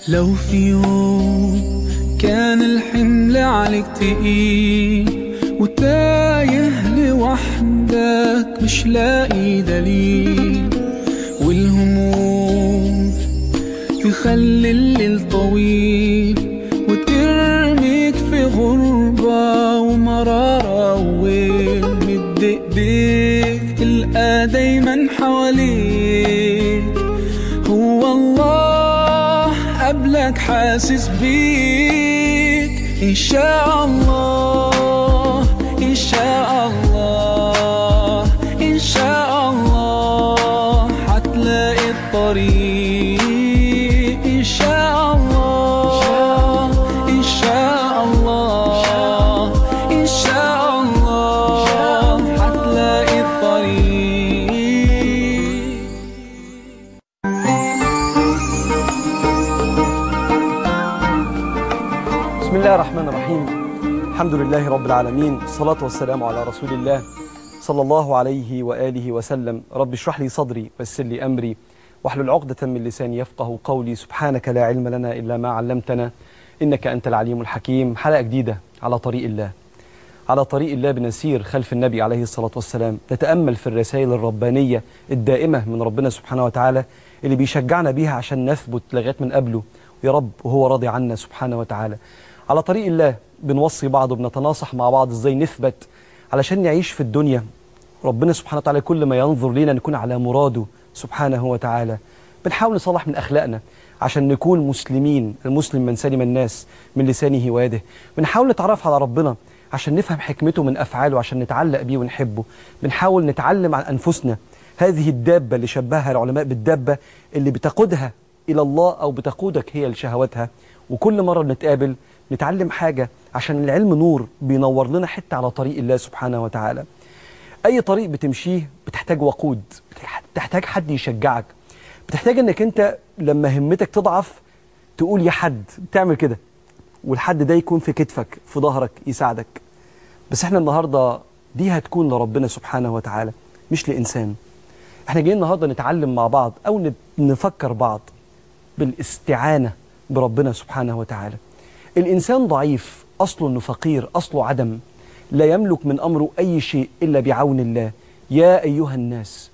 لو في يوم كان الحمل عليك تقيل وتايه لوحدك مش لاقي دليل والهموم تخلي الليل طويل وترميك في غربة ومرارة ومد ايديك تلقى دايما حواليك هو الله قبلك حاسس بيك إن شاء الله إن شاء الله إن شاء الله حتلاقي الطريق إن شاء الله إن شاء الله إن شاء الله حتلاقي الطريق بسم الله الرحمن الرحيم الحمد لله رب العالمين الصلاة والسلام على رسول الله صلى الله عليه وآله وسلم رب اشرح لي صدري ويسر لي أمري واحلل عقدة من لساني يفقه قولي سبحانك لا علم لنا إلا ما علمتنا إنك أنت العليم الحكيم حلقة جديدة على طريق الله على طريق الله بنسير خلف النبي عليه الصلاة والسلام نتأمل في الرسائل الربانية الدائمة من ربنا سبحانه وتعالى اللي بيشجعنا بيها عشان نثبت لغاية من قبله يا رب وهو راضي عنا سبحانه وتعالى على طريق الله بنوصي بعض وبنتناصح مع بعض ازاي نثبت علشان نعيش في الدنيا ربنا سبحانه وتعالى كل ما ينظر لينا نكون على مراده سبحانه وتعالى بنحاول نصلح من أخلاقنا عشان نكون مسلمين المسلم من سلم الناس من لسانه ويده بنحاول نتعرف على ربنا عشان نفهم حكمته من أفعاله عشان نتعلق بيه ونحبه بنحاول نتعلم عن أنفسنا هذه الدابة اللي شبهها العلماء بالدابة اللي بتقودها إلى الله أو بتقودك هي لشهواتها وكل مرة بنتقابل نتعلم حاجة عشان العلم نور بينور لنا حتة على طريق الله سبحانه وتعالى أي طريق بتمشيه بتحتاج وقود بتحتاج حد يشجعك بتحتاج انك انت لما همتك تضعف تقول يا حد تعمل كده والحد ده يكون في كتفك في ظهرك يساعدك بس احنا النهاردة دي هتكون لربنا سبحانه وتعالى مش لإنسان احنا جايين النهاردة نتعلم مع بعض أو نت- نفكر بعض بالاستعانة بربنا سبحانه وتعالى الإنسان ضعيف أصله أنه فقير أصله عدم لا يملك من أمره أي شيء إلا بعون الله يا أيها الناس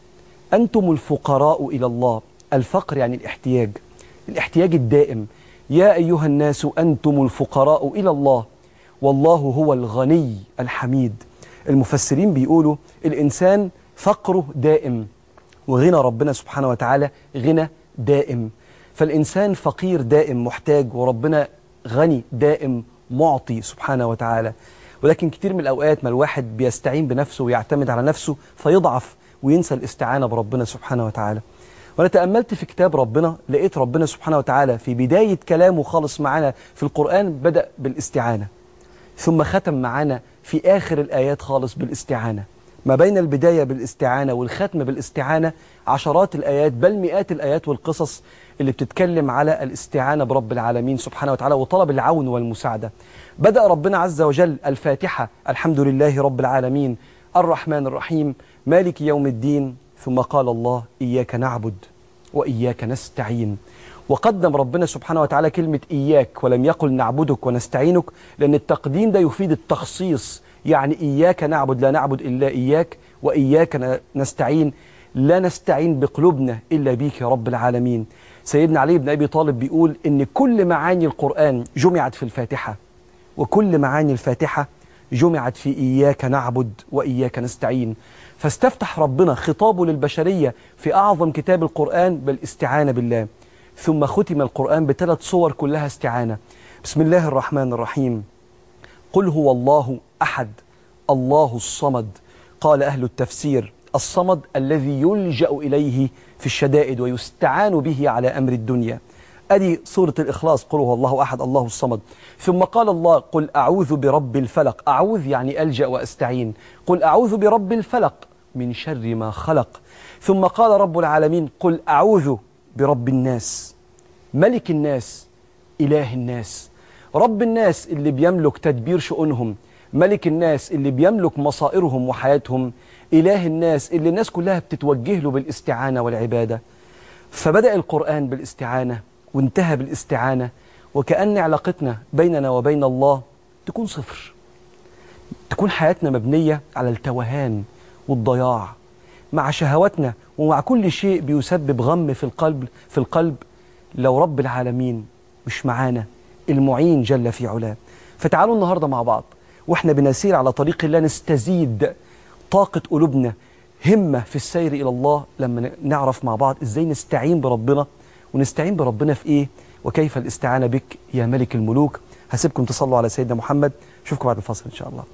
أنتم الفقراء إلى الله الفقر يعني الاحتياج الاحتياج الدائم يا أيها الناس أنتم الفقراء إلى الله والله هو الغني الحميد المفسرين بيقولوا الإنسان فقره دائم وغنى ربنا سبحانه وتعالى غنى دائم فالإنسان فقير دائم محتاج وربنا غني دائم معطي سبحانه وتعالى ولكن كتير من الأوقات ما الواحد بيستعين بنفسه ويعتمد على نفسه فيضعف وينسى الاستعانة بربنا سبحانه وتعالى وأنا تأملت في كتاب ربنا لقيت ربنا سبحانه وتعالى في بداية كلامه خالص معانا في القرآن بدأ بالاستعانة ثم ختم معانا في آخر الآيات خالص بالاستعانة ما بين البداية بالاستعانة والختم بالاستعانة عشرات الآيات بل مئات الآيات والقصص اللي بتتكلم على الاستعانة برب العالمين سبحانه وتعالى وطلب العون والمساعدة بدأ ربنا عز وجل الفاتحة الحمد لله رب العالمين الرحمن الرحيم مالك يوم الدين ثم قال الله إياك نعبد وإياك نستعين وقدم ربنا سبحانه وتعالى كلمة إياك ولم يقل نعبدك ونستعينك لأن التقديم ده يفيد التخصيص يعني إياك نعبد لا نعبد إلا إياك وإياك ن- نستعين لا نستعين بقلوبنا إلا بيك يا رب العالمين سيدنا علي بن أبي طالب بيقول إن كل معاني القرآن جمعت في الفاتحة وكل معاني الفاتحة جمعت في إياك نعبد وإياك نستعين فاستفتح ربنا خطابه للبشرية في أعظم كتاب القرآن بالاستعانة بالله ثم ختم القرآن بثلاث صور كلها استعانة بسم الله الرحمن الرحيم قل هو الله أحد الله الصمد قال أهل التفسير الصمد الذي يلجأ إليه في الشدائد ويستعان به على أمر الدنيا أدي سورة الإخلاص قل هو الله أحد الله الصمد ثم قال الله قل أعوذ برب الفلق أعوذ يعني ألجأ وأستعين قل أعوذ برب الفلق من شر ما خلق ثم قال رب العالمين قل أعوذ برب الناس ملك الناس إله الناس رب الناس اللي بيملك تدبير شؤونهم ملك الناس اللي بيملك مصائرهم وحياتهم إله الناس اللي الناس كلها بتتوجه له بالاستعانة والعبادة فبدأ القرآن بالاستعانة وانتهى بالاستعانة وكأن علاقتنا بيننا وبين الله تكون صفر تكون حياتنا مبنية على التوهان والضياع مع شهواتنا ومع كل شيء بيسبب غم في القلب في القلب لو رب العالمين مش معانا المعين جل في علاه فتعالوا النهارده مع بعض واحنا بنسير على طريق الله نستزيد طاقة قلوبنا همة في السير إلى الله لما نعرف مع بعض إزاي نستعين بربنا ونستعين بربنا في إيه وكيف الاستعانة بك يا ملك الملوك هسيبكم تصلوا على سيدنا محمد اشوفكم بعد الفصل إن شاء الله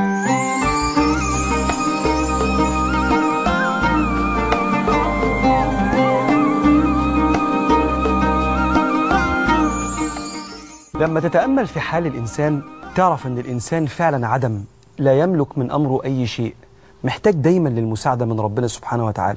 لما تتأمل في حال الإنسان تعرف أن الإنسان فعلا عدم لا يملك من أمره أي شيء محتاج دايما للمساعدة من ربنا سبحانه وتعالى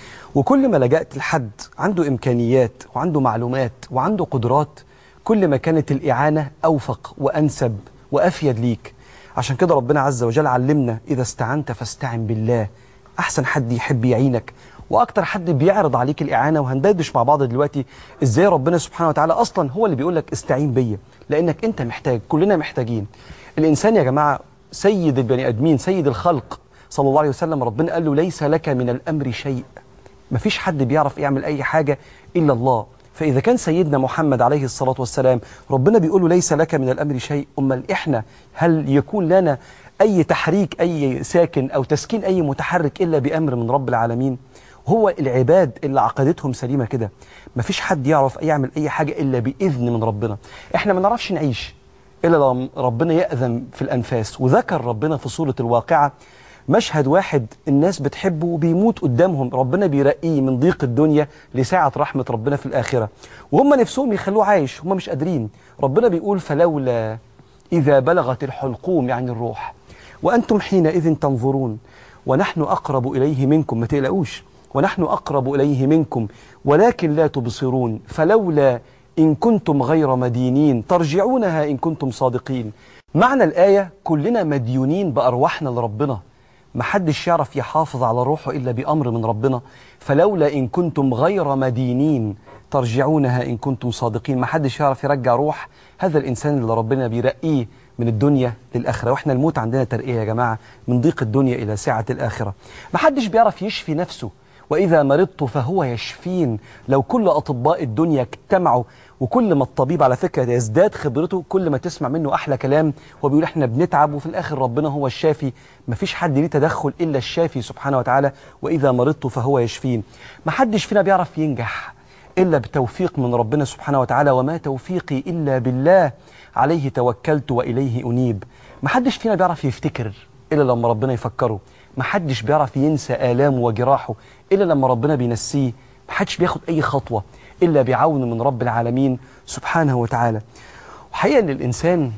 وكل ما لجأت لحد عنده إمكانيات وعنده معلومات وعنده قدرات كل ما كانت الإعانة أوفق وأنسب وأفيد ليك عشان كده ربنا عز وجل علمنا إذا استعنت فاستعن بالله أحسن حد يحب يعينك واكتر حد بيعرض عليك الاعانه وهندردش مع بعض دلوقتي ازاي ربنا سبحانه وتعالى اصلا هو اللي بيقول لك استعين بيا لانك انت محتاج كلنا محتاجين الانسان يا جماعه سيد البني ادمين سيد الخلق صلى الله عليه وسلم ربنا قال له ليس لك من الامر شيء مفيش حد بيعرف يعمل اي حاجه الا الله فاذا كان سيدنا محمد عليه الصلاه والسلام ربنا بيقول له ليس لك من الامر شيء امال احنا هل يكون لنا اي تحريك اي ساكن او تسكين اي متحرك الا بامر من رب العالمين هو العباد اللي عقيدتهم سليمه كده مفيش حد يعرف يعمل اي حاجه الا باذن من ربنا احنا ما نعرفش نعيش الا لما ربنا ياذن في الانفاس وذكر ربنا في سوره الواقعه مشهد واحد الناس بتحبه وبيموت قدامهم ربنا بيرقيه من ضيق الدنيا لساعة رحمة ربنا في الآخرة وهم نفسهم يخلوه عايش هم مش قادرين ربنا بيقول فلولا إذا بلغت الحلقوم يعني الروح وأنتم حينئذ تنظرون ونحن أقرب إليه منكم ما تقلقوش ونحن أقرب إليه منكم ولكن لا تبصرون فلولا إن كنتم غير مدينين ترجعونها إن كنتم صادقين معنى الآية كلنا مديونين بأرواحنا لربنا محدش يعرف يحافظ على روحه إلا بأمر من ربنا فلولا إن كنتم غير مدينين ترجعونها إن كنتم صادقين محدش يعرف يرجع روح هذا الإنسان اللي ربنا بيرقيه من الدنيا للآخرة وإحنا الموت عندنا ترقية يا جماعة من ضيق الدنيا إلى ساعة الآخرة محدش بيعرف يشفي نفسه وإذا مرضت فهو يشفين لو كل أطباء الدنيا اجتمعوا وكل ما الطبيب على فكرة يزداد خبرته كل ما تسمع منه أحلى كلام هو بيقول احنا بنتعب وفي الآخر ربنا هو الشافي مفيش حد ليه تدخل إلا الشافي سبحانه وتعالى وإذا مرضت فهو يشفين محدش فينا بيعرف ينجح إلا بتوفيق من ربنا سبحانه وتعالى وما توفيقي إلا بالله عليه توكلت وإليه أنيب محدش فينا بيعرف يفتكر إلا لما ربنا يفكره محدش بيعرف ينسى آلامه وجراحه إلا لما ربنا بينسيه محدش بياخد أي خطوة إلا بعون من رب العالمين سبحانه وتعالى وحقيقة أن الإنسان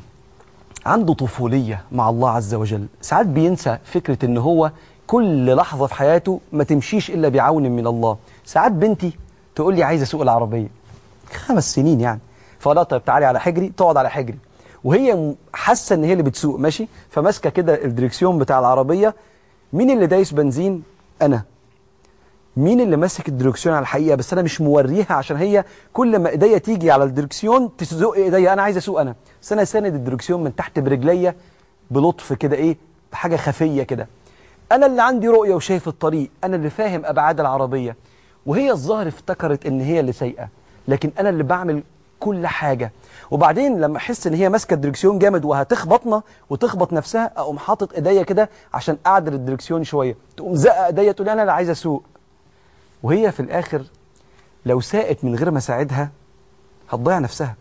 عنده طفولية مع الله عز وجل ساعات بينسى فكرة أن هو كل لحظة في حياته ما تمشيش إلا بعون من الله ساعات بنتي تقول لي عايزة أسوق العربية خمس سنين يعني فلا طيب تعالي على حجري تقعد على حجري وهي حاسة أن هي اللي بتسوق ماشي فماسكة كده الدريكسيون بتاع العربية مين اللي دايس بنزين أنا مين اللي ماسك الدركسيون على الحقيقه بس انا مش موريها عشان هي كل ما ايديا تيجي على الدركسيون تزق ايديا انا عايز اسوق انا بس انا ساند الدركسيون من تحت برجليا بلطف كده ايه بحاجه خفيه كده انا اللي عندي رؤيه وشايف الطريق انا اللي فاهم ابعاد العربيه وهي الظاهر افتكرت ان هي اللي سايقه لكن انا اللي بعمل كل حاجه وبعدين لما احس ان هي ماسكه الدركسيون جامد وهتخبطنا وتخبط نفسها اقوم حاطط ايديا كده عشان اعدل الدركسيون شويه تقوم زقه ايديا تقول لي انا اللي عايز اسوق وهي في الآخر لو ساءت من غير ما ساعدها هتضيع نفسها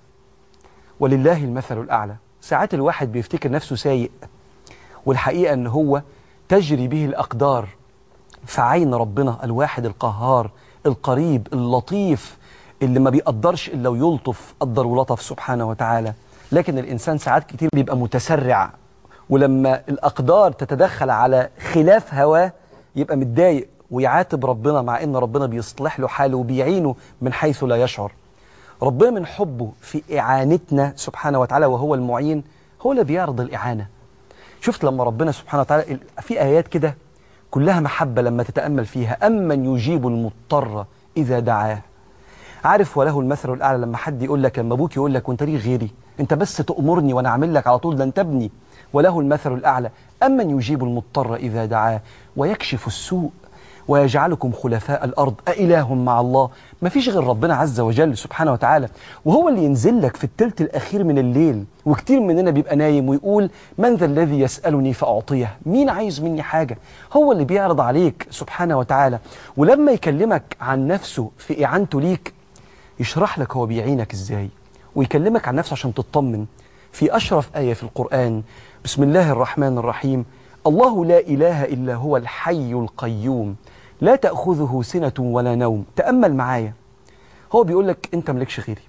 ولله المثل الأعلى ساعات الواحد بيفتكر نفسه سايق والحقيقة أن هو تجري به الأقدار في عين ربنا الواحد القهار القريب اللطيف اللي ما بيقدرش إلا ويلطف قدر ولطف سبحانه وتعالى لكن الإنسان ساعات كتير بيبقى متسرع ولما الأقدار تتدخل على خلاف هواه يبقى متضايق ويعاتب ربنا مع ان ربنا بيصلح له حاله وبيعينه من حيث لا يشعر ربنا من حبه في اعانتنا سبحانه وتعالى وهو المعين هو اللي بيعرض الاعانه شفت لما ربنا سبحانه وتعالى في ايات كده كلها محبه لما تتامل فيها امن يجيب المضطر اذا دعاه عارف وله المثل الأعلى لما حد يقول لك لما أبوك يقول لك وأنت ليه غيري أنت بس تأمرني وأنا أعمل لك على طول ده أنت ابني وله المثل الأعلى أمن يجيب المضطر إذا دعاه ويكشف السوء ويجعلكم خلفاء الأرض أإله مع الله ما فيش غير ربنا عز وجل سبحانه وتعالى وهو اللي ينزل لك في التلت الأخير من الليل وكتير مننا بيبقى نايم ويقول من ذا الذي يسألني فأعطيه مين عايز مني حاجة هو اللي بيعرض عليك سبحانه وتعالى ولما يكلمك عن نفسه في إعانته ليك يشرح لك هو بيعينك إزاي ويكلمك عن نفسه عشان تطمن في أشرف آية في القرآن بسم الله الرحمن الرحيم الله لا إله إلا هو الحي القيوم لا تأخذه سنة ولا نوم تأمل معايا هو بيقول لك أنت ملكش غيري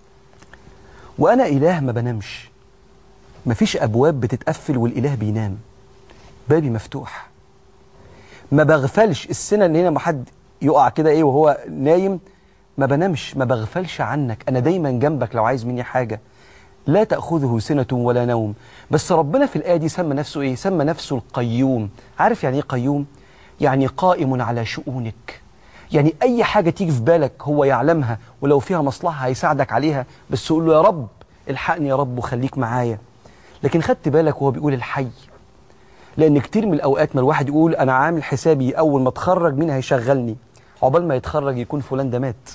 وأنا إله ما بنامش مفيش أبواب بتتقفل والإله بينام بابي مفتوح ما بغفلش السنة اللي هنا ما حد يقع كده إيه وهو نايم ما بنامش ما بغفلش عنك أنا دايما جنبك لو عايز مني حاجة لا تأخذه سنة ولا نوم بس ربنا في الآية دي سمى نفسه إيه سمى نفسه القيوم عارف يعني إيه قيوم يعني قائم على شؤونك يعني أي حاجة تيجي في بالك هو يعلمها ولو فيها مصلحة هيساعدك عليها بس قول له يا رب الحقني يا رب وخليك معايا لكن خدت بالك وهو بيقول الحي لأن كتير من الأوقات ما الواحد يقول أنا عامل حسابي أول ما اتخرج مين هيشغلني عقبال ما يتخرج يكون فلان ده مات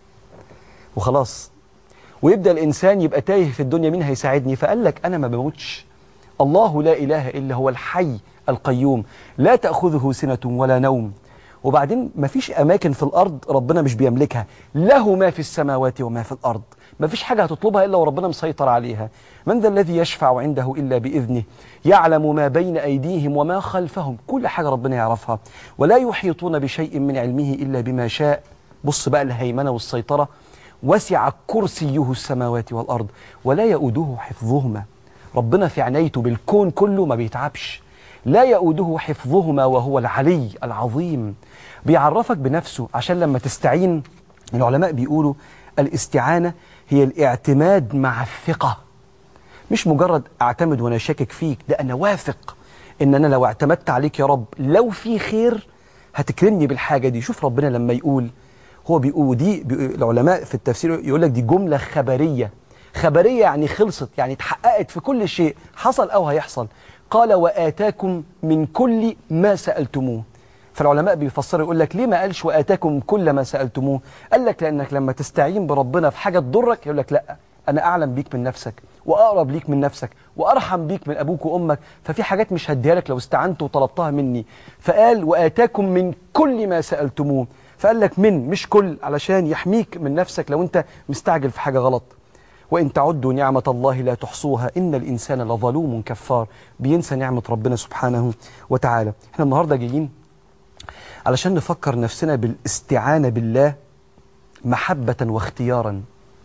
وخلاص ويبدأ الإنسان يبقى تايه في الدنيا مين هيساعدني فقال لك أنا ما بموتش الله لا إله إلا هو الحي القيوم لا تأخذه سنة ولا نوم وبعدين ما فيش أماكن في الأرض ربنا مش بيملكها له ما في السماوات وما في الأرض ما فيش حاجة هتطلبها إلا وربنا مسيطر عليها من ذا الذي يشفع عنده إلا بإذنه يعلم ما بين أيديهم وما خلفهم كل حاجة ربنا يعرفها ولا يحيطون بشيء من علمه إلا بما شاء بص بقى الهيمنة والسيطرة وسع كرسيه السماوات والأرض ولا يؤوده حفظهما ربنا في عنايته بالكون كله ما بيتعبش لا يؤوده حفظهما وهو العلي العظيم بيعرفك بنفسه عشان لما تستعين العلماء بيقولوا الاستعانة هي الاعتماد مع الثقة مش مجرد اعتمد وانا شاكك فيك ده انا واثق ان انا لو اعتمدت عليك يا رب لو في خير هتكرمني بالحاجة دي شوف ربنا لما يقول هو بيقول دي بي العلماء في التفسير يقول لك دي جملة خبرية خبرية يعني خلصت يعني اتحققت في كل شيء حصل أو هيحصل قال وآتاكم من كل ما سألتموه فالعلماء بيفسروا يقول لك ليه ما قالش وآتاكم كل ما سألتموه قال لك لأنك لما تستعين بربنا في حاجة تضرك يقول لك لا أنا أعلم بيك من نفسك وأقرب ليك من نفسك وأرحم بيك من أبوك وأمك ففي حاجات مش هديها لك لو استعنت وطلبتها مني فقال وآتاكم من كل ما سألتموه فقال لك من مش كل علشان يحميك من نفسك لو أنت مستعجل في حاجة غلط وإن تعدوا نعمة الله لا تحصوها إن الإنسان لظلوم كفار بينسى نعمة ربنا سبحانه وتعالى احنا النهاردة جايين علشان نفكر نفسنا بالاستعانة بالله محبة واختيارا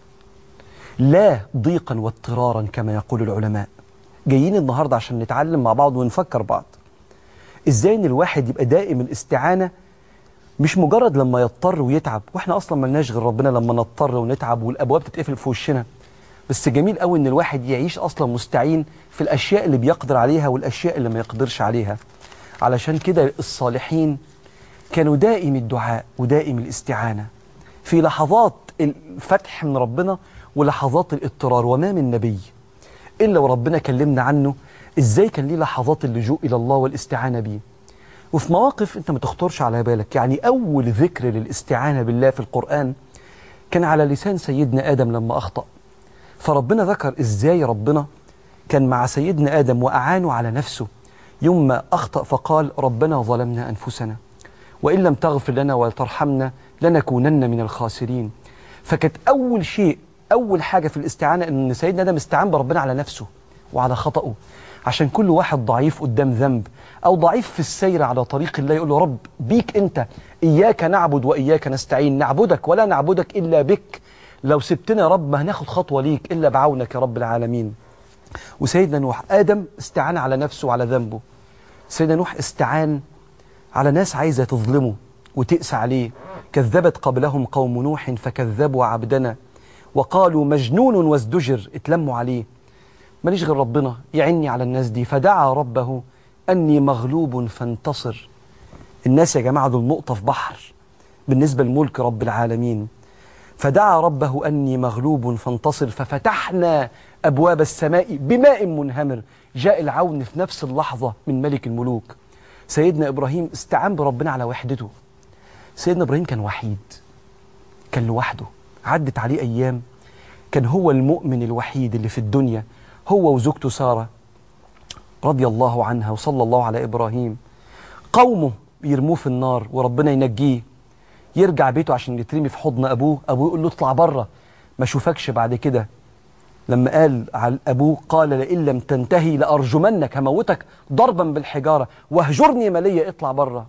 لا ضيقا واضطرارا كما يقول العلماء جايين النهاردة عشان نتعلم مع بعض ونفكر بعض ازاي ان الواحد يبقى دائم الاستعانة مش مجرد لما يضطر ويتعب واحنا اصلا ملناش غير ربنا لما نضطر ونتعب والابواب تتقفل في وشنا بس جميل قوي ان الواحد يعيش اصلا مستعين في الاشياء اللي بيقدر عليها والاشياء اللي ما يقدرش عليها علشان كده الصالحين كانوا دائم الدعاء ودائم الاستعانة في لحظات الفتح من ربنا ولحظات الاضطرار وما من نبي إلا وربنا كلمنا عنه إزاي كان ليه لحظات اللجوء إلى الله والاستعانة بيه وفي مواقف أنت ما تخطرش على بالك يعني أول ذكر للاستعانة بالله في القرآن كان على لسان سيدنا آدم لما أخطأ فربنا ذكر إزاي ربنا كان مع سيدنا آدم وأعانه على نفسه يوم ما أخطأ فقال ربنا ظلمنا أنفسنا وإن لم تغفر لنا وترحمنا لنكونن من الخاسرين فكانت أول شيء أول حاجة في الاستعانة أن سيدنا آدم استعان بربنا على نفسه وعلى خطأه عشان كل واحد ضعيف قدام ذنب أو ضعيف في السير على طريق الله يقول له رب بيك أنت إياك نعبد وإياك نستعين نعبدك ولا نعبدك إلا بك لو سبتنا يا رب ما هناخد خطوة ليك إلا بعونك يا رب العالمين وسيدنا نوح آدم استعان على نفسه وعلى ذنبه سيدنا نوح استعان على ناس عايزة تظلمه وتقسى عليه كذبت قبلهم قوم نوح فكذبوا عبدنا وقالوا مجنون وازدجر اتلموا عليه ماليش غير ربنا يعني على الناس دي فدعا ربه أني مغلوب فانتصر الناس يا جماعة دول نقطة في بحر بالنسبة لملك رب العالمين فدعا ربه أني مغلوب فانتصر ففتحنا أبواب السماء بماء منهمر جاء العون في نفس اللحظة من ملك الملوك سيدنا إبراهيم استعان بربنا على وحدته سيدنا إبراهيم كان وحيد كان لوحده عدت عليه أيام كان هو المؤمن الوحيد اللي في الدنيا هو وزوجته سارة رضي الله عنها وصلى الله على إبراهيم قومه يرموه في النار وربنا ينجيه يرجع بيته عشان يترمي في حضن أبوه أبوه يقول له اطلع بره ما اشوفكش بعد كده لما قال على أبوه قال لئن لم تنتهي لأرجمنك هموتك ضربا بالحجارة واهجرني مليا اطلع بره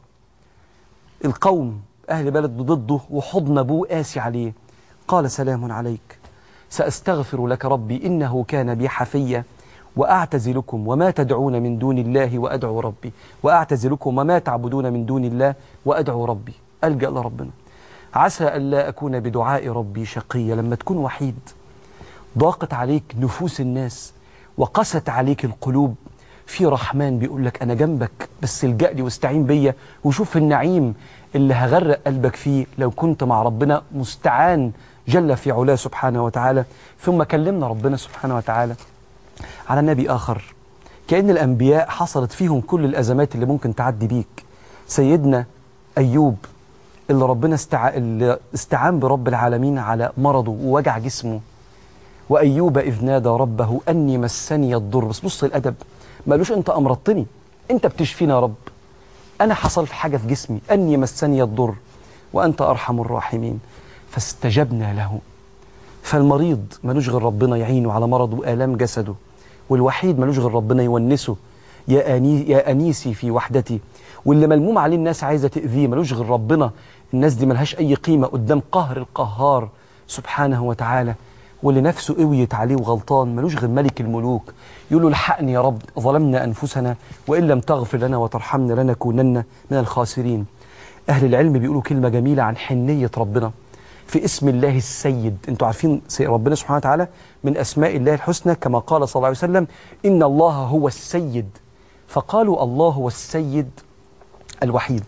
القوم أهل بلد ضده وحضن أبوه قاسي عليه قال سلام عليك سأستغفر لك ربي إنه كان بي حفيا وأعتزلكم وما تدعون من دون الله وأدعو ربي وأعتزلكم وما تعبدون من دون الله وأدعو ربي ألجأ لربنا عسى ألا أكون بدعاء ربي شقيا لما تكون وحيد ضاقت عليك نفوس الناس وقست عليك القلوب في رحمن بيقول لك أنا جنبك بس الجأ لي واستعين بيا وشوف النعيم اللي هغرق قلبك فيه لو كنت مع ربنا مستعان جل في علاه سبحانه وتعالى ثم كلمنا ربنا سبحانه وتعالى على نبي آخر كأن الأنبياء حصلت فيهم كل الأزمات اللي ممكن تعدي بيك سيدنا أيوب اللي ربنا استع... اللي استعان برب العالمين على مرضه ووجع جسمه وأيوب إذ نادى ربه أني مسني الضر بس بص الأدب ما قالوش أنت أمرضتني أنت بتشفينا يا رب أنا حصل في حاجة في جسمي أني مسني الضر وأنت أرحم الراحمين فاستجبنا له فالمريض ملوش غير ربنا يعينه على مرضه وآلام جسده والوحيد ملوش غير ربنا يونسه يا, أني يا أنيسي في وحدتي واللي ملموم عليه الناس عايزة تأذيه ملوش غير ربنا الناس دي ملهاش أي قيمة قدام قهر القهار سبحانه وتعالى واللي نفسه قويت عليه وغلطان ملوش غير ملك الملوك يقول له الحقني يا رب ظلمنا أنفسنا وإن لم تغفر لنا وترحمنا لنكونن من الخاسرين أهل العلم بيقولوا كلمة جميلة عن حنية ربنا في اسم الله السيد انتوا عارفين ربنا سبحانه وتعالى من أسماء الله الحسنى كما قال صلى الله عليه وسلم إن الله هو السيد فقالوا الله هو السيد الوحيد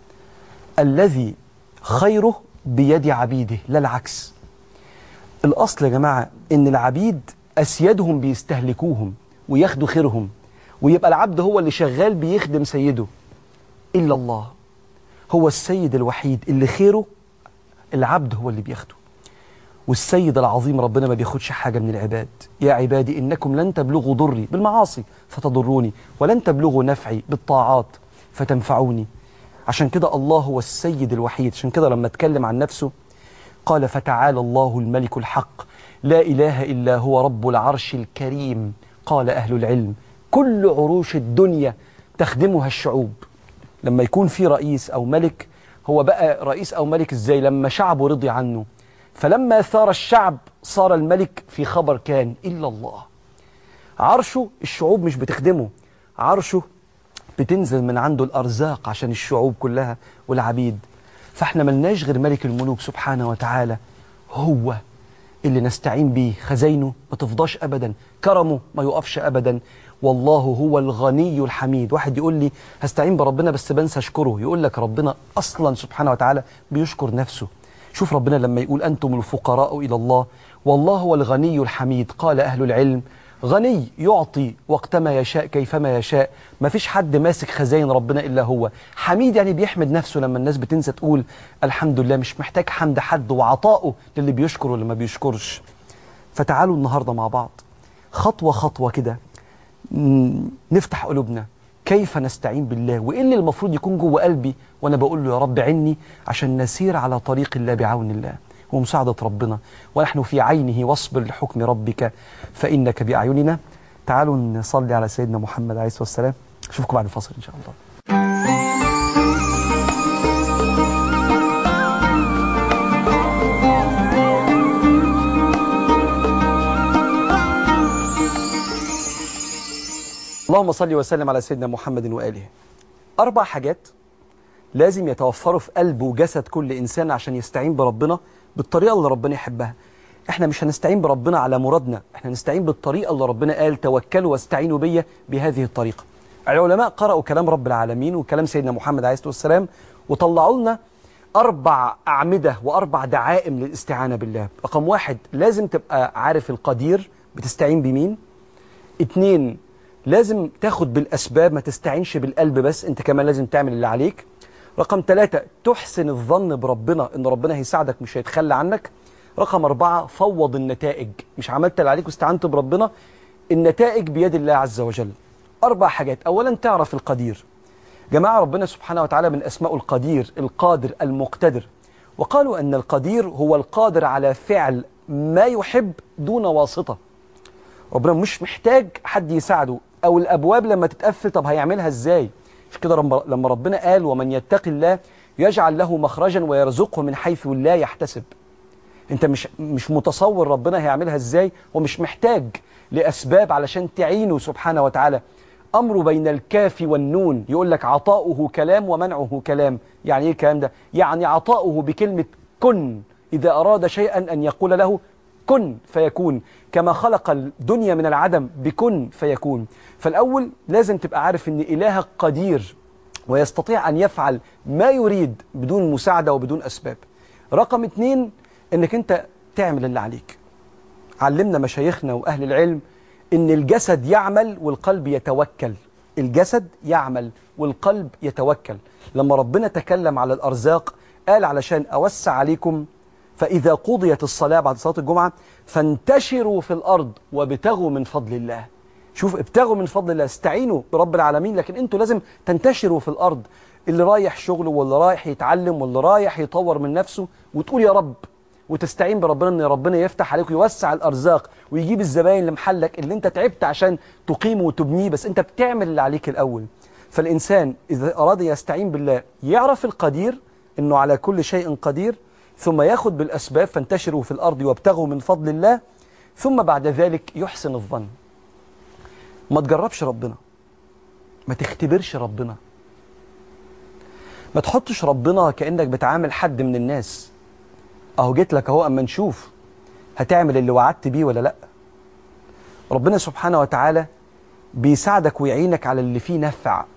الذي خيره بيد عبيده لا العكس الأصل يا جماعة إن العبيد أسيادهم بيستهلكوهم وياخدوا خيرهم ويبقى العبد هو اللي شغال بيخدم سيده إلا الله هو السيد الوحيد اللي خيره العبد هو اللي بياخده والسيد العظيم ربنا ما بياخدش حاجة من العباد يا عبادي إنكم لن تبلغوا ضري بالمعاصي فتضروني ولن تبلغوا نفعي بالطاعات فتنفعوني عشان كده الله هو السيد الوحيد عشان كده لما اتكلم عن نفسه قال فتعالى الله الملك الحق لا إله إلا هو رب العرش الكريم قال أهل العلم كل عروش الدنيا تخدمها الشعوب لما يكون في رئيس أو ملك هو بقى رئيس أو ملك إزاي لما شعبه رضي عنه فلما ثار الشعب صار الملك في خبر كان إلا الله عرشه الشعوب مش بتخدمه عرشه بتنزل من عنده الأرزاق عشان الشعوب كلها والعبيد فاحنا ملناش غير ملك الملوك سبحانه وتعالى هو اللي نستعين بيه خزينه ما تفضاش أبدا كرمه ما يقفش أبدا والله هو الغني الحميد واحد يقول لي هستعين بربنا بس بنسى أشكره يقول لك ربنا أصلا سبحانه وتعالى بيشكر نفسه شوف ربنا لما يقول أنتم الفقراء إلى الله والله هو الغني الحميد قال أهل العلم غني يعطي وقتما يشاء كيفما يشاء ما فيش حد ماسك خزائن ربنا إلا هو حميد يعني بيحمد نفسه لما الناس بتنسى تقول الحمد لله مش محتاج حمد حد وعطائه للي بيشكر واللي ما بيشكرش فتعالوا النهاردة مع بعض خطوة خطوة كده نفتح قلوبنا كيف نستعين بالله وإيه اللي المفروض يكون جوه قلبي وأنا بقول له يا رب عني عشان نسير على طريق الله بعون الله ومساعدة ربنا ونحن في عينه واصبر لحكم ربك فإنك بأعيننا تعالوا نصلي على سيدنا محمد عليه الصلاة والسلام أشوفكم بعد الفصل إن شاء الله اللهم صل وسلم على سيدنا محمد وآله أربع حاجات لازم يتوفروا في قلب وجسد كل إنسان عشان يستعين بربنا بالطريقة اللي ربنا يحبها احنا مش هنستعين بربنا على مرادنا احنا نستعين بالطريقة اللي ربنا قال توكلوا واستعينوا بيا بهذه الطريقة العلماء قرأوا كلام رب العالمين وكلام سيدنا محمد عليه الصلاة والسلام وطلعوا لنا أربع أعمدة وأربع دعائم للاستعانة بالله رقم واحد لازم تبقى عارف القدير بتستعين بمين اتنين لازم تاخد بالأسباب ما تستعينش بالقلب بس انت كمان لازم تعمل اللي عليك رقم ثلاثة تحسن الظن بربنا ان ربنا هيساعدك مش هيتخلى عنك رقم أربعة فوض النتائج مش عملت اللي عليك واستعنت بربنا النتائج بيد الله عز وجل أربع حاجات أولا تعرف القدير جماعة ربنا سبحانه وتعالى من أسماء القدير القادر المقتدر وقالوا أن القدير هو القادر على فعل ما يحب دون واسطة ربنا مش محتاج حد يساعده أو الأبواب لما تتقفل طب هيعملها إزاي مش كده رب- لما ربنا قال ومن يتقي الله يجعل له مخرجا ويرزقه من حيث لا يحتسب انت مش مش متصور ربنا هيعملها ازاي ومش محتاج لاسباب علشان تعينه سبحانه وتعالى امره بين الكاف والنون يقول لك عطاؤه كلام ومنعه كلام يعني ايه الكلام ده يعني عطاؤه بكلمه كن اذا اراد شيئا ان يقول له كن فيكون كما خلق الدنيا من العدم بكن فيكون فالاول لازم تبقى عارف ان الهك قدير ويستطيع أن يفعل ما يريد بدون مساعدة وبدون أسباب رقم اتنين أنك أنت تعمل اللي عليك علمنا مشايخنا وأهل العلم أن الجسد يعمل والقلب يتوكل الجسد يعمل والقلب يتوكل لما ربنا تكلم على الأرزاق قال علشان أوسع عليكم فإذا قضيت الصلاة بعد صلاة الجمعة فانتشروا في الأرض وابتغوا من فضل الله شوف ابتغوا من فضل الله استعينوا برب العالمين لكن انتوا لازم تنتشروا في الارض اللي رايح شغله واللي رايح يتعلم واللي رايح يطور من نفسه وتقول يا رب وتستعين بربنا ان ربنا يفتح عليك ويوسع الارزاق ويجيب الزباين لمحلك اللي انت تعبت عشان تقيمه وتبنيه بس انت بتعمل اللي عليك الاول فالانسان اذا اراد يستعين بالله يعرف القدير انه على كل شيء قدير ثم ياخذ بالاسباب فانتشروا في الارض وابتغوا من فضل الله ثم بعد ذلك يحسن الظن ما تجربش ربنا ما تختبرش ربنا ما تحطش ربنا كأنك بتعامل حد من الناس اهو جيت لك اهو اما نشوف هتعمل اللي وعدت بيه ولا لا ربنا سبحانه وتعالى بيساعدك ويعينك على اللي فيه نفع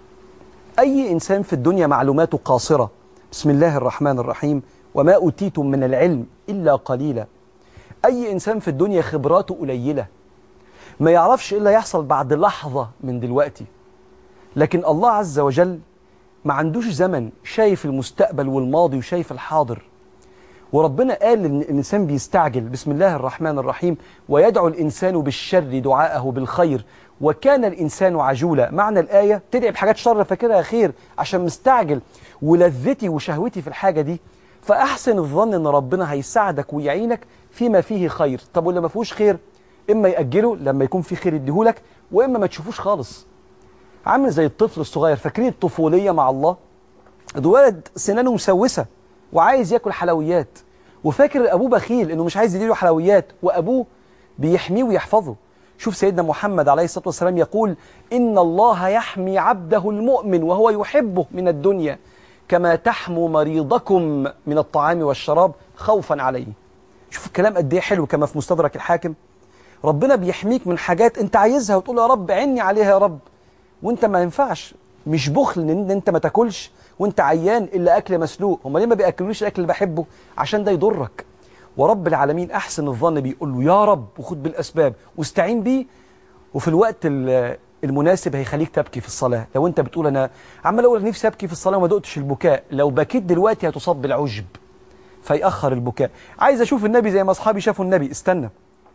اي انسان في الدنيا معلوماته قاصرة بسم الله الرحمن الرحيم وما اوتيتم من العلم الا قليلا اي انسان في الدنيا خبراته قليله ما يعرفش ايه اللي هيحصل بعد لحظة من دلوقتي لكن الله عز وجل ما عندوش زمن شايف المستقبل والماضي وشايف الحاضر وربنا قال ان الانسان بيستعجل بسم الله الرحمن الرحيم ويدعو الانسان بالشر دعاءه بالخير وكان الانسان عجولا معنى الايه تدعي بحاجات شر فاكرها خير عشان مستعجل ولذتي وشهوتي في الحاجه دي فاحسن الظن ان ربنا هيساعدك ويعينك فيما فيه خير طب واللي ما فيهوش خير اما ياجله لما يكون في خير يديهولك واما ما تشوفوش خالص عامل زي الطفل الصغير فاكرين الطفوليه مع الله الولد سنانه مسوسه وعايز ياكل حلويات وفاكر ابوه بخيل انه مش عايز يديله حلويات وابوه بيحميه ويحفظه شوف سيدنا محمد عليه الصلاه والسلام يقول ان الله يحمي عبده المؤمن وهو يحبه من الدنيا كما تحموا مريضكم من الطعام والشراب خوفا عليه شوف الكلام قد ايه حلو كما في مستدرك الحاكم ربنا بيحميك من حاجات انت عايزها وتقول يا رب عني عليها يا رب وانت ما ينفعش مش بخل ان انت ما تاكلش وانت عيان الا اكل مسلوق هم ليه ما بياكلوش الاكل اللي بحبه عشان ده يضرك ورب العالمين احسن الظن بيقول له يا رب وخد بالاسباب واستعين بيه وفي الوقت ال- المناسب هيخليك تبكي في الصلاه لو انت بتقول انا عمال اقول نفسي ابكي في الصلاه وما دقتش البكاء لو بكيت دلوقتي هتصاب بالعجب فيأخر البكاء عايز اشوف النبي زي ما اصحابي شافوا النبي استنى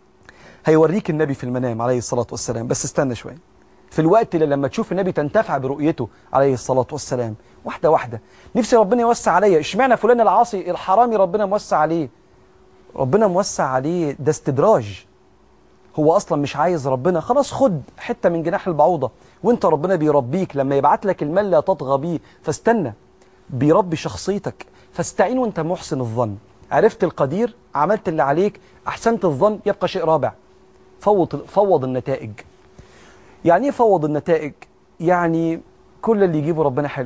هيوريك النبي في المنام عليه الصلاة والسلام بس استنى شوية في الوقت اللي لما تشوف النبي تنتفع برؤيته عليه الصلاة والسلام واحدة واحدة نفسي ربنا يوسع عليا اشمعنى فلان العاصي الحرامي ربنا موسع عليه ربنا موسع عليه ده استدراج هو اصلا مش عايز ربنا خلاص خد حتة من جناح البعوضة وانت ربنا بيربيك لما يبعت لك المال لا تطغى بيه فاستنى بيربي شخصيتك فاستعين وانت محسن الظن عرفت القدير عملت اللي عليك احسنت الظن يبقى شيء رابع فوض فوض النتائج يعني ايه فوض النتائج يعني كل اللي يجيبه ربنا حلو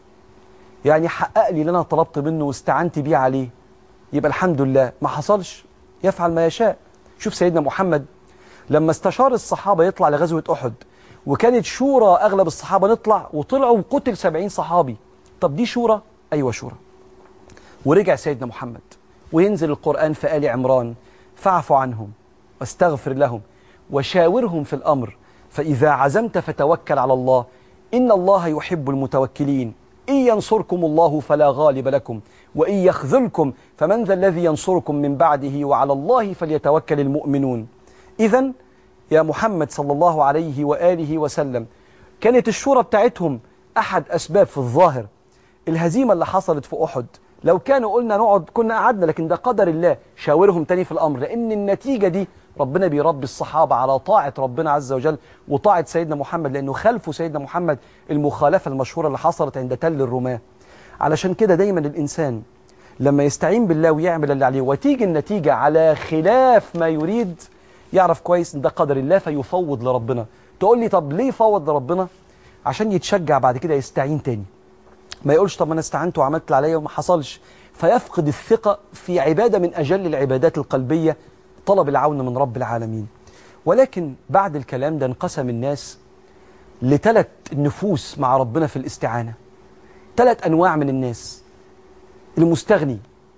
يعني حقق لي اللي انا طلبت منه واستعنت بيه عليه يبقى الحمد لله ما حصلش يفعل ما يشاء شوف سيدنا محمد لما استشار الصحابة يطلع لغزوة أحد وكانت شورى أغلب الصحابة نطلع وطلعوا وقتل سبعين صحابي طب دي شورى أيوة شورى ورجع سيدنا محمد وينزل القرآن في آل عمران فاعف عنهم واستغفر لهم وشاورهم في الأمر فإذا عزمت فتوكل على الله إن الله يحب المتوكلين إن ينصركم الله فلا غالب لكم وإن يخذلكم فمن ذا الذي ينصركم من بعده وعلى الله فليتوكل المؤمنون إذا يا محمد صلى الله عليه وآله وسلم كانت الشورى بتاعتهم أحد أسباب في الظاهر الهزيمة اللي حصلت في أحد لو كانوا قلنا نقعد كنا قعدنا لكن ده قدر الله شاورهم تاني في الأمر لأن النتيجة دي ربنا بيربي الصحابة على طاعة ربنا عز وجل وطاعة سيدنا محمد لأنه خلفوا سيدنا محمد المخالفة المشهورة اللي حصلت عند تل الرماة علشان كده دايما الإنسان لما يستعين بالله ويعمل اللي عليه وتيجي النتيجة على خلاف ما يريد يعرف كويس ان ده قدر الله فيفوض لربنا تقول لي طب ليه فوض لربنا عشان يتشجع بعد كده يستعين تاني ما يقولش طب انا استعنت وعملت اللي عليا وما حصلش فيفقد الثقة في عبادة من أجل العبادات القلبية طلب العون من رب العالمين ولكن بعد الكلام ده انقسم الناس لثلاث نفوس مع ربنا في الاستعانة ثلاث أنواع من الناس المستغني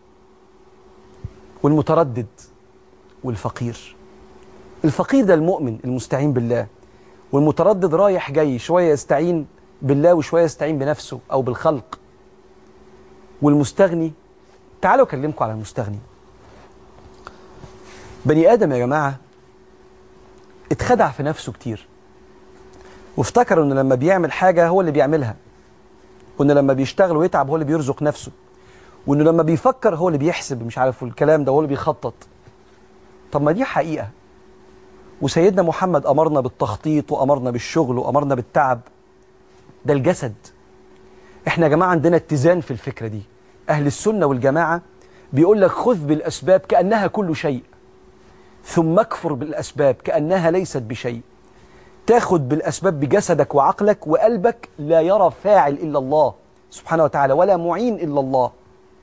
والمتردد والفقير الفقير ده المؤمن المستعين بالله والمتردد رايح جاي شوية يستعين بالله وشوية يستعين بنفسه أو بالخلق والمستغني تعالوا أكلمكم على المستغني بني آدم يا جماعة اتخدع في نفسه كتير وافتكر انه لما بيعمل حاجة هو اللي بيعملها وانه لما بيشتغل ويتعب هو اللي بيرزق نفسه وانه لما بيفكر هو اللي بيحسب مش عارف الكلام ده هو اللي بيخطط طب ما دي حقيقة وسيدنا محمد أمرنا بالتخطيط وأمرنا بالشغل وأمرنا بالتعب ده الجسد احنا يا جماعة عندنا اتزان في الفكرة دي أهل السنة والجماعة بيقول لك خذ بالأسباب كأنها كل شيء ثم اكفر بالأسباب كأنها ليست بشيء تاخد بالأسباب بجسدك وعقلك وقلبك لا يرى فاعل إلا الله سبحانه وتعالى ولا معين إلا الله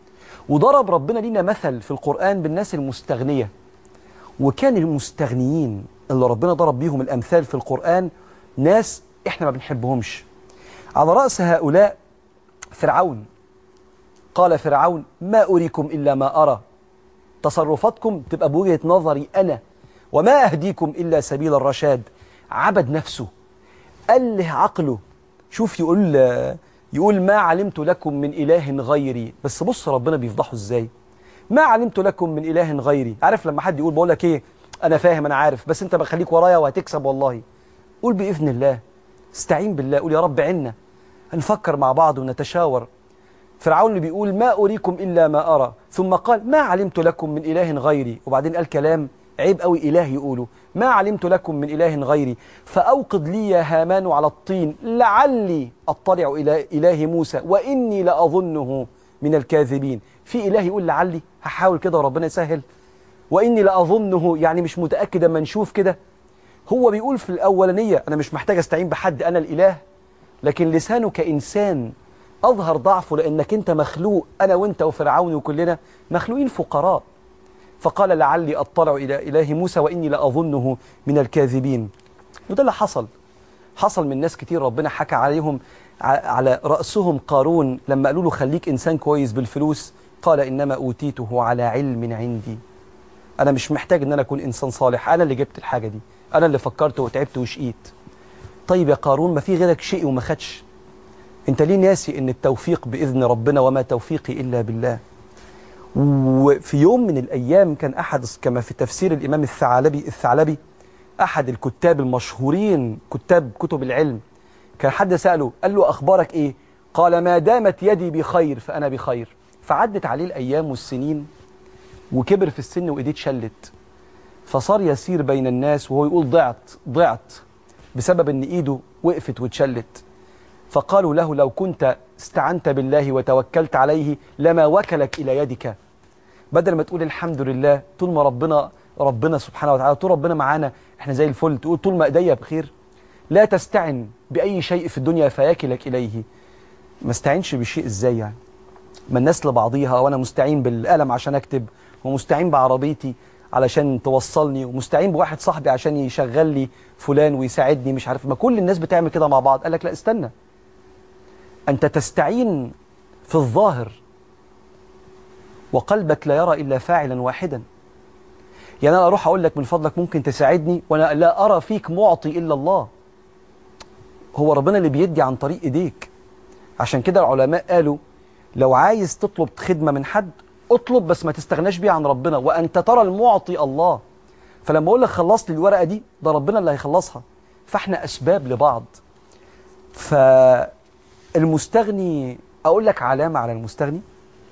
وضرب ربنا لينا مثل في القرآن بالناس المستغنية وكان المستغنيين اللي ربنا ضرب بيهم الأمثال في القرآن ناس إحنا ما بنحبهمش على رأس هؤلاء فرعون قال فرعون ما أريكم إلا ما أرى تصرفاتكم تبقى بوجهة نظري أنا وما أهديكم إلا سبيل الرشاد عبد نفسه أله عقله شوف يقول يقول ما علمت لكم من إله غيري بس بص ربنا بيفضحه إزاي ما علمت لكم من إله غيري عارف لما حد يقول بقول لك إيه أنا فاهم أنا عارف بس أنت بخليك ورايا وهتكسب والله قول بإذن الله استعين بالله قول يا رب عنا هنفكر مع بعض ونتشاور فرعون اللي بيقول ما أريكم إلا ما أرى ثم قال ما علمت لكم من إله غيري وبعدين قال كلام عيب قوي إله يقوله ما علمت لكم من إله غيري فأوقد لي يا هامان على الطين لعلي أطلع إلى إله موسى وإني لأظنه من الكاذبين في إله يقول لعلي هحاول كده وربنا يسهل وإني لأظنه يعني مش متأكد أما نشوف كده هو بيقول في الأولانية أنا مش محتاج أستعين بحد أنا الإله لكن لسانه كإنسان أظهر ضعفه لأنك أنت مخلوق أنا وأنت وفرعون وكلنا مخلوقين فقراء فقال لعلي أطلع إلى إله موسى وإني لأظنه من الكاذبين وده اللي حصل حصل من ناس كتير ربنا حكى عليهم على رأسهم قارون لما قالوا له خليك إنسان كويس بالفلوس قال إنما أوتيته على علم عندي أنا مش محتاج إن أنا أكون إنسان صالح أنا اللي جبت الحاجة دي أنا اللي فكرت وتعبت وشقيت طيب يا قارون ما في غيرك شيء وما خدش انت ليه ناسي ان التوفيق بإذن ربنا وما توفيقي إلا بالله وفي يوم من الأيام كان أحد كما في تفسير الإمام الثعلبي الثعلبي أحد الكتاب المشهورين كتاب كتب العلم كان حد سأله قال له أخبارك إيه قال ما دامت يدي بخير فأنا بخير فعدت عليه الأيام والسنين وكبر في السن وإيديه اتشلت فصار يسير بين الناس وهو يقول ضعت ضعت بسبب ان ايده وقفت واتشلت فقالوا له لو كنت استعنت بالله وتوكلت عليه لما وكلك الى يدك بدل ما تقول الحمد لله طول ما ربنا ربنا سبحانه وتعالى طول ربنا معانا احنا زي الفل تقول طول ما ايديا بخير لا تستعن باي شيء في الدنيا فيكلك اليه ما استعنش بشيء ازاي يعني ما الناس لبعضيها وانا مستعين بالقلم عشان اكتب ومستعين بعربيتي علشان توصلني ومستعين بواحد صاحبي عشان يشغل لي فلان ويساعدني مش عارف ما كل الناس بتعمل كده مع بعض قال لك لا استنى أنت تستعين في الظاهر وقلبك لا يرى إلا فاعلا واحدا يعني أنا أروح أقول لك من فضلك ممكن تساعدني وأنا لا أرى فيك معطي إلا الله هو ربنا اللي بيدي عن طريق إيديك عشان كده العلماء قالوا لو عايز تطلب خدمة من حد اطلب بس ما تستغناش بيها عن ربنا وأنت ترى المعطي الله فلما أقول لك خلص لي الورقة دي ده ربنا اللي هيخلصها فاحنا أسباب لبعض فالمستغني أقول لك علامة على المستغني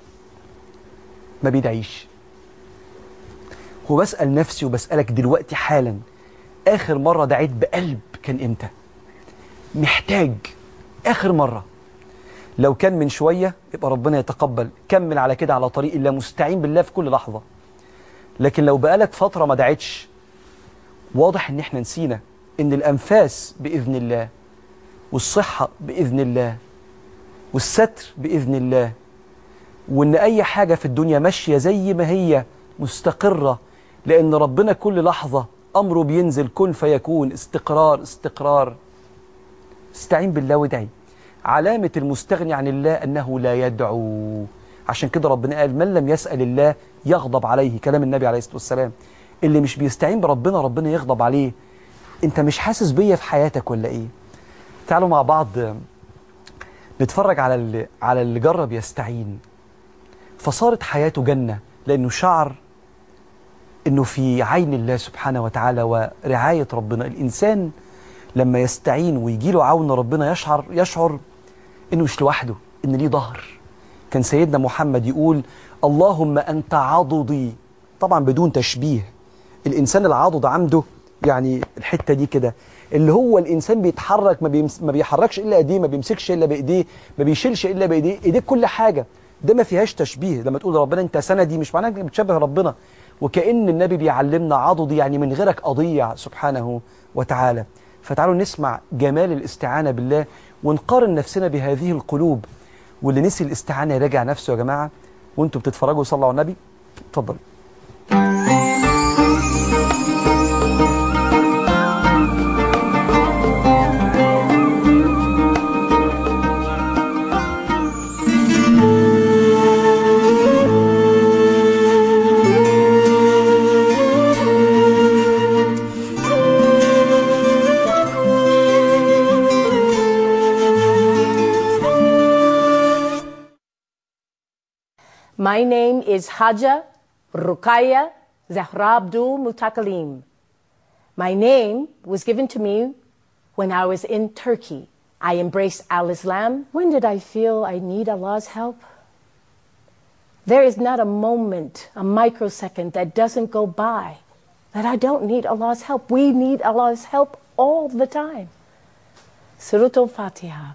ما بيدعيش وبسأل نفسي وبسألك دلوقتي حالا آخر مرة دعيت بقلب كان إمتى محتاج آخر مرة لو كان من شوية يبقى ربنا يتقبل كمل على كده على طريق الله مستعين بالله في كل لحظة لكن لو بقالك فترة ما دعيتش واضح ان احنا نسينا ان الأنفاس بإذن الله والصحة بإذن الله والستر بإذن الله وان اي حاجة في الدنيا ماشية زي ما هي مستقرة لان ربنا كل لحظة امره بينزل كن فيكون استقرار استقرار استعين بالله وادعي علامة المستغني عن الله انه لا يدعو عشان كده ربنا قال من لم يسأل الله يغضب عليه كلام النبي عليه الصلاة والسلام اللي مش بيستعين بربنا ربنا يغضب عليه انت مش حاسس بيا في حياتك ولا ايه تعالوا مع بعض نتفرج على اللي على اللي جرب يستعين فصارت حياته جنة لأنه شعر أنه في عين الله سبحانه وتعالى ورعاية ربنا الإنسان لما يستعين ويجي له عون ربنا يشعر يشعر أنه مش لوحده أن ليه ظهر كان سيدنا محمد يقول اللهم أنت عضدي طبعا بدون تشبيه الإنسان العضد عنده يعني الحتة دي كده اللي هو الإنسان بيتحرك ما, بيمس ما بيحركش إلا إيديه ما بيمسكش إلا بإيديه ما بيشيلش إلا بإيديه إيديه كل حاجة ده ما فيهاش تشبيه لما تقول ربنا انت سندي مش معناه انك بتشبه ربنا وكأن النبي بيعلمنا عضدي يعني من غيرك أضيع سبحانه وتعالى فتعالوا نسمع جمال الاستعانة بالله ونقارن نفسنا بهذه القلوب واللي نسي الاستعانة يراجع نفسه يا جماعة وانتوا بتتفرجوا صلوا على النبي اتفضل My name is Haja Rukaya Zahrabdul Mutakalim. My name was given to me when I was in Turkey. I embraced Al Islam. When did I feel I need Allah's help? There is not a moment, a microsecond that doesn't go by that I don't need Allah's help. We need Allah's help all the time. Surah Al Fatiha.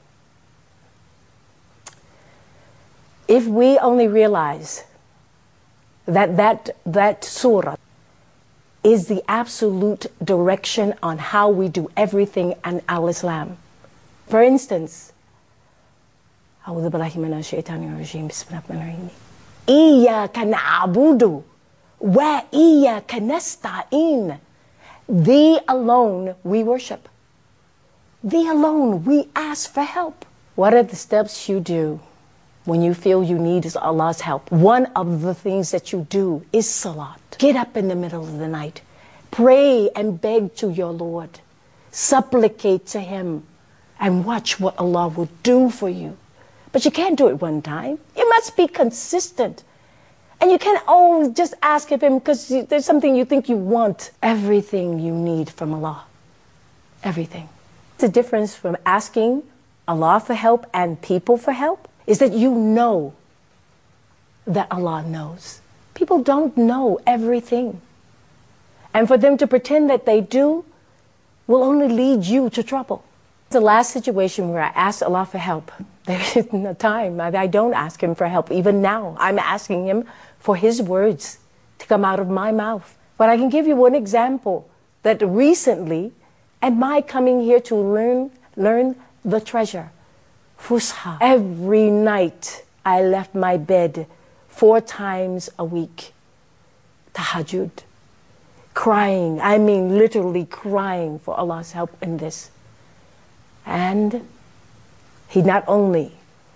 if we only realize that that, that surah is the absolute direction on how we do everything in Al Islam. For instance, أعوذ بالله من الشيطان الرجيم بسم الله الرحمن الرحيم إياك نعبد وإياك نستعين Thee alone we worship. Thee alone we ask for help. What are the steps you do when you feel you need Allah's help. One of the things that you do is salat. Get up in the middle of the night, pray and beg to your Lord, supplicate to Him, and watch what Allah will do for you. But you can't do it one time. You must be consistent. And you can't always just ask of Him because there's something you think you want. Everything you need from Allah. Everything. The difference from asking Allah for help and people for help is that you know that Allah knows. People don't know everything. And for them to pretend that they do will only lead you to trouble. The last situation where I asked Allah for help, there isn't a time I don't ask Him for help. Even now, I'm asking Him for His words to come out of my mouth. But I can give you one example that recently, and my coming here to learn, learn the treasure, Fusha. Every night I left my bed four times a week. Tahajjud. Crying, I mean literally crying for Allah's help in this. And He not only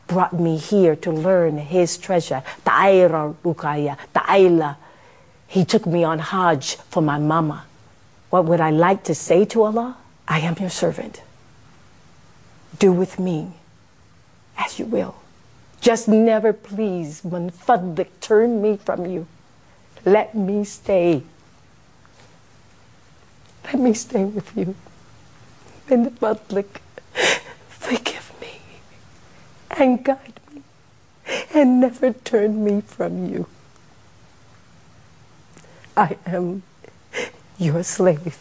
brought me here to learn His treasure. Ta'ayra Rukaya, Ta'ayla. He took me on Hajj for my mama. What would I like to say to Allah? I am your servant. Do with me as you will. Just never please, من فضلك, turn me from you. Let me stay. Let me stay with you. من فضلك, forgive me and guide me and never turn me from you. I am your slave.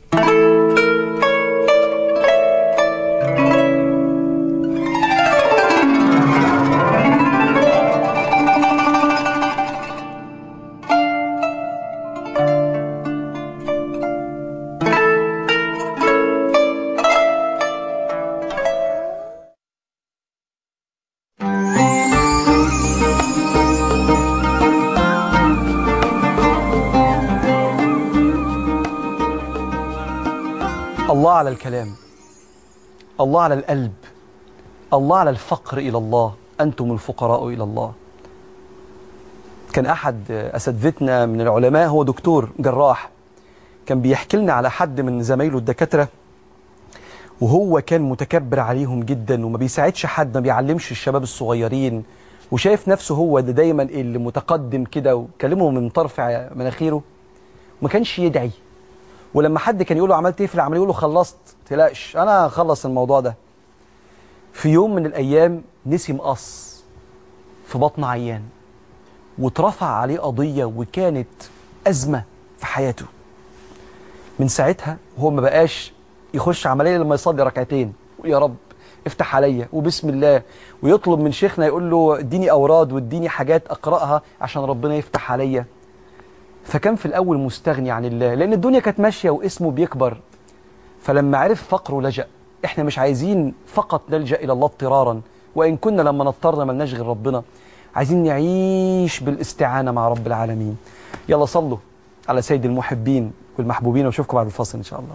الله على الكلام الله على القلب الله على الفقر إلى الله أنتم الفقراء إلى الله كان أحد أساتذتنا من العلماء هو دكتور جراح كان بيحكي لنا على حد من زمايله الدكاترة وهو كان متكبر عليهم جدا وما بيساعدش حد ما بيعلمش الشباب الصغيرين وشايف نفسه هو ده دايما اللي متقدم كده وكلمهم من طرف مناخيره وما كانش يدعي ولما حد كان يقول له عملت ايه في العمليه يقول له خلصت تلاقش انا هخلص الموضوع ده في يوم من الايام نسي مقص في بطن عيان واترفع عليه قضيه وكانت ازمه في حياته من ساعتها هو ما بقاش يخش عمليه لما يصلي ركعتين يا رب افتح عليا وبسم الله ويطلب من شيخنا يقول له اديني اوراد واديني حاجات اقراها عشان ربنا يفتح عليا فكان في الأول مستغني عن الله لأن الدنيا كانت ماشية واسمه بيكبر فلما عرف فقره لجأ احنا مش عايزين فقط نلجأ إلى الله اضطرارا وإن كنا لما نضطر ما غير ربنا عايزين نعيش بالاستعانة مع رب العالمين يلا صلوا على سيد المحبين والمحبوبين واشوفكم بعد الفاصل إن شاء الله